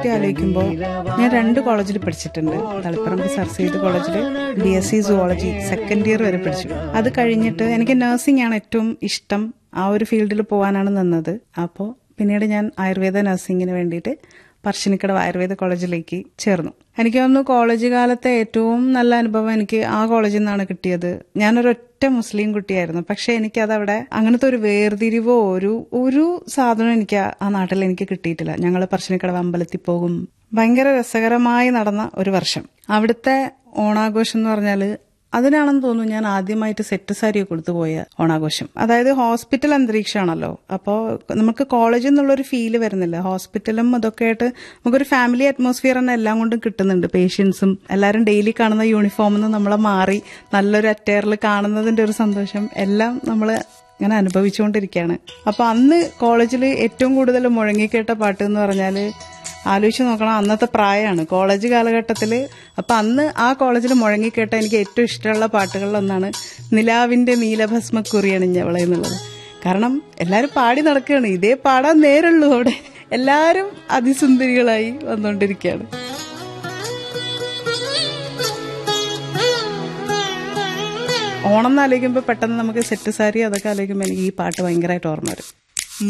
പറ്റി ആലോചിക്കുമ്പോൾ ഞാൻ രണ്ട് കോളേജിൽ പഠിച്ചിട്ടുണ്ട് തളിപ്പറമ്പ് സർ സെയ്ദ് കോളേജിൽ B S C zoology second year വരെ പഠിച്ചു അത് കഴിഞ്ഞിട്ട് എനിക്ക് നഴ്സിംഗ് ആണ് ഏറ്റവും ഇഷ്ടം ആ ഒരു ഫീൽഡിൽ പോകാനാണ് നിന്നത് അപ്പോൾ പിന്നീട് ഞാൻ ആയുർവേദ നഴ്സിംഗിന് വേണ്ടിയിട്ട് പറശ്ശിനിക്കടവ് ആയുർവേദ കോളേജിലേക്ക് ചേർന്നു എനിക്ക് തോന്നുന്നു കോളേജ് കാലത്തെ ഏറ്റവും നല്ല അനുഭവം എനിക്ക് ആ കോളേജിൽ നിന്നാണ് കിട്ടിയത് ഞാനൊരൊറ്റ മുസ്ലിം കുട്ടിയായിരുന്നു പക്ഷെ എനിക്കതവിടെ അങ്ങനത്തെ ഒരു വേർതിരിവോ ഒരു ഒരു സാധനം എനിക്ക് ആ- ആ നാട്ടിൽ എനിക്ക് കിട്ടിയിട്ടില്ല ഞങ്ങൾ പറശ്ശിനിക്കടവ് അമ്പലത്തിൽ പോകും ഭയങ്കര രസകരമായി നടന്ന ഒരു വർഷം അവിടുത്തെ ഓണാഘോഷം എന്ന് പറഞ്ഞാൽ അതിനാണെന്ന് തോന്നുന്നു ഞാൻ ആദ്യമായിട്ട് സെറ്റ് സാരി കൊടുത്തു പോയ ഓണാഘോഷം അതായത് ഹോസ്പിറ്റൽ അന്തരീക്ഷമാണല്ലോ അപ്പോൾ നമുക്ക് കോളേജിൽ നിന്നുള്ളൊരു ഫീല് വരുന്നില്ല ഹോസ്പിറ്റലും അതൊക്കെ ആയിട്ട് നമുക്കൊരു ഫാമിലി അറ്റ്മോസ്ഫിയർ തന്നെ എല്ലാം കൊണ്ടും കിട്ടുന്നുണ്ട് പേഷ്യൻസും എല്ലാവരും ഡെയിലി കാണുന്ന യൂണിഫോമിൽ നിന്ന് നമ്മളെ മാറി നല്ലൊരു അറ്റയറിൽ കാണുന്നതിന്റെ ഒരു സന്തോഷം എല്ലാം നമ്മൾ ഇങ്ങനെ അനുഭവിച്ചുകൊണ്ടിരിക്കുകയാണ് അപ്പൊ അന്ന് കോളേജിൽ ഏറ്റവും കൂടുതൽ മുഴങ്ങിക്കേട്ട പാട്ട് എന്ന് പറഞ്ഞാല് ആലോചിച്ച് നോക്കണം അന്നത്തെ പ്രായമാണ് കോളേജ് കാലഘട്ടത്തിൽ അപ്പൊ അന്ന് ആ കോളേജിൽ മുഴങ്ങിക്കേട്ട എനിക്ക് ഏറ്റവും ഇഷ്ടമുള്ള പാട്ടുകളിലൊന്നാണ് നിലാവിന്റെ നീലഭസ്മ കുറിയണിഞ്ഞവളെ എന്നുള്ളത് കാരണം എല്ലാരും പാടി നടക്കുകയാണ് ഇതേ പാടാൻ നേരുള്ളൂ അവിടെ എല്ലാരും അതിസുന്ദരികളായി വന്നുകൊണ്ടിരിക്കുകയാണ് ഓണം എന്ന് ആലോചിക്കുമ്പോൾ പെട്ടെന്ന് നമുക്ക് സെറ്റ് സാരി അതൊക്കെ ആലോചിക്കുമ്പോൾ എനിക്ക് ഈ പാട്ട് ഭയങ്കരമായിട്ട് ഓർമ്മ വരും